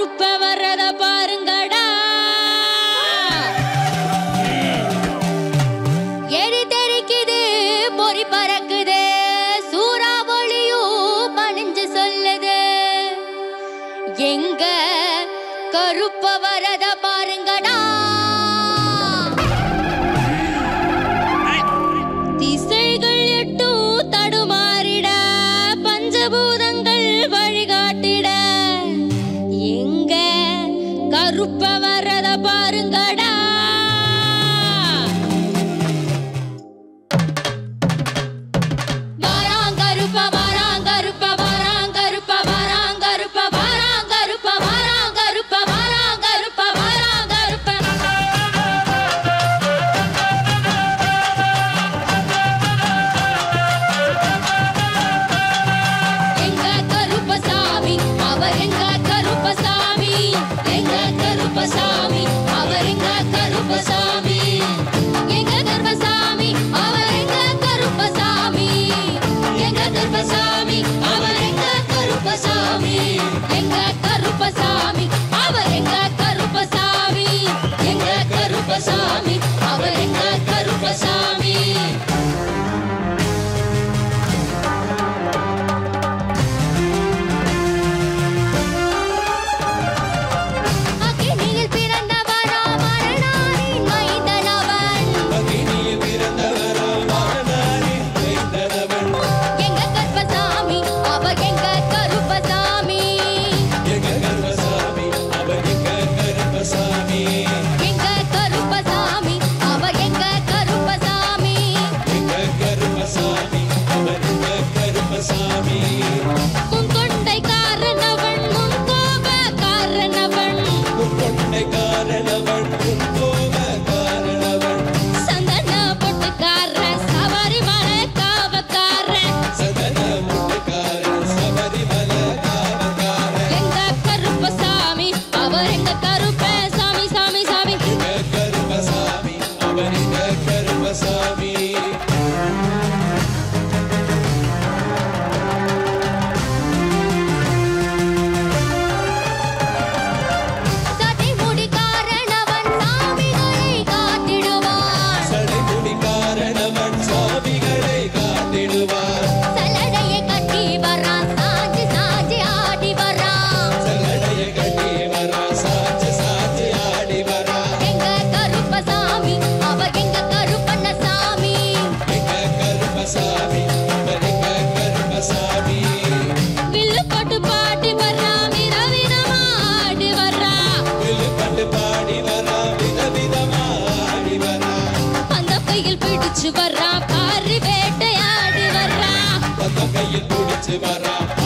கருப்ப வர்றத பாருங்கடா எரி தெரிக்குது பொறி பறக்குது சூறாவளியும் பணிஞ்சு சொல்லுது எங்க கருப்ப வரத பாருங்கடா திசைகள் எட்டும் தடுமாறிட பஞ்சபூதங்கள் வழிகாட்டிட எங்க கருப்ப வரத பாருங்கடா வாராங்கருப்ப வாராங்கருப்ப வாராங்கருப்ப வாராங்கருப்ப வாராங்கருப்ப வாராங்கருப்ப வாராங்கருப்ப வாராங்கருப்ப எங்க கருப்பசாமி அவர் எங்க கருப்பசாமி எங்க கருப்பசாமி அவர் எங்க கருப்பசாமி எங்க கருப்பசாமி அவர் எங்க கருப்பசாமி எங்க கருப்பசாமி அவர் எங்க கருப்பசாமி எங்க கருப்பசாமி அவர் எங்க கருப்பசாமி எங்க கருப்பசாமி அவர் எங்க கருப்பசாமி அக்கினியில் பிறந்தவரா மரணாரின் மைந்தனவன் எங்க கருப்பசாமி அவர் எங்க கருப்பசாமி எங்க கருப்பசாமி அவர் எங்க கருப்பசாமி முன்கொண்டை காரணவன் முன்கோப காரணவன் சந்தன பொட்டுக்கார சவாரி மலை காவக்கார எங்க கருப்பசாமி அவர் எங்க கருப்ப சாமி சாமி சாமி சட்டை முடி காரணவன் சாமிகளை காத்திடுவான் சலடையை கட்டி வரான் சாஞ்சி சாஞ்சி ஆடி வரான் எங்க கருப்பசாமி அவர் எங்க கருப்பண்ணசாமி வில்லு போட்டு பாட்டி வர்றான் விதவிதமா ஆடி வர்றான் பாடி வரா விதவிதமா ஆடி வரா அந்த கையில் பிடிச்சு வர்றான் பாரி வேட்டையாடி வர்றான் பத்த கையில் பிடிச்சு வரா